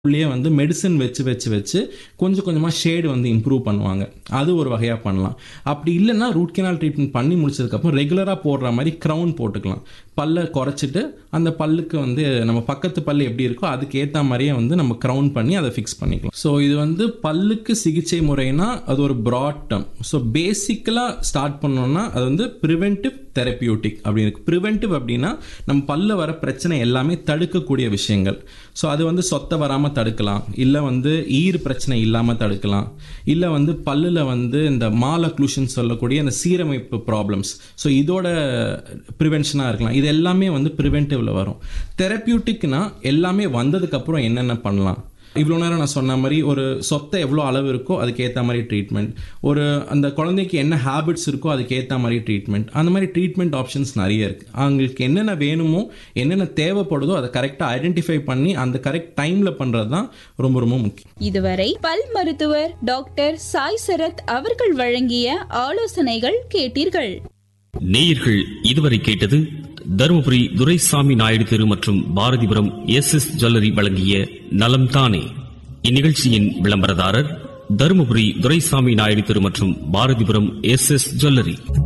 உள்ளே வந்து மெடிசன் வச்சு வச்சு வச்சு கொஞ்சம் கொஞ்சமாக ஷேடு வந்து இம்ப்ரூவ் பண்ணுவாங்க அது ஒரு வகையாக பண்ணலாம் அப்படி இல்லைன்னா ரூட் கெனால் ட்ரீட்மெண்ட் பண்ணி முடிச்சதுக்கப்புறம் ரெகுலராக போடுற மாதிரி க்ரௌன் போட்டுக்கலாம் பல்லை குறைச்சிட்டு அந்த பல்லுக்கு வந்து நம்ம பக்கத்து பல்லு எப்படி இருக்கோ அதுக்கு ஏற்ற மாதிரியே வந்து நம்ம க்ரௌன் பண்ணி அதை ஃபிக்ஸ் பண்ணிக்கலாம் ஸோ இது வந்து பல்லுக்கு சிகிச்சை முறைனா அது ஒரு ப்ராட் டேர்ம் ஸோ பேசிக்கலாக ஸ்டார்ட் பண்ணோம்னா அது வந்து ப்ரிவென்டிவ் தெரப்பியூட்டிக் அப்படி இருக்கு ப்ரிவென்டிவ் அப்படின்னா நம்ம பல்ல வர பிரச்சனை எல்லாமே தடுக்கக்கூடிய விஷயங்கள் ஸோ அது வந்து சொத்தை வராமல் தடுக்கலாம் இல்லை வந்து ஈர் பிரச்சனை இல்லாமல் தடுக்கலாம் இல்லை வந்து பல்லில் வந்து இந்த மாலக்ளூஷன் சொல்லக்கூடிய இந்த சீரமைப்பு ப்ராப்ளம்ஸ் ஸோ இதோட ப்ரிவென்ஷனாக இருக்கலாம் இது எல்லாமே வந்து ப்ரிவென்டிவ்ல வரும் தெரப்பியூட்டிக்னா எல்லாமே வந்ததுக்கப்புறம் என்னென்ன பண்ணலாம் இவ்வளோ நேரம் நான் சொன்ன மாதிரி ஒரு சொத்தை எவ்வளோ அளவு இருக்கோ அதுக்கு ஏற்ற மாதிரி ட்ரீட்மெண்ட் ஒரு அந்த குழந்தைக்கு என்ன ஹேபிட்ஸ் இருக்கோ அதுக்கு ஏற்ற மாதிரி ட்ரீட்மெண்ட் அந்த மாதிரி ட்ரீட்மெண்ட் ஆப்ஷன்ஸ் நிறைய இருக்குது அவங்களுக்கு என்னென்ன வேணுமோ என்னென்ன தேவைப்படுதோ அதை கரெக்டாக ஐடென்டிஃபை பண்ணி அந்த கரெக்ட் டைமில் பண்ணுறது தான் ரொம்ப ரொம்ப முக்கியம் இதுவரை பல் மருத்துவர் டாக்டர் சாய் சரத் அவர்கள் வழங்கிய ஆலோசனைகள் கேட்டீர்கள் நேயர்கள் இதுவரை கேட்டது தருமபுரி துரைசாமி நாயுடு தெரு மற்றும் பாரதிபுரம் எஸ் எஸ் ஜுவல்லரி வழங்கிய நலம் தானே இந்நிகழ்ச்சியின் விளம்பரதாரர் தருமபுரி துரைசாமி நாயுடு தெரு மற்றும் பாரதிபுரம் எஸ் எஸ் ஜுவல்லரி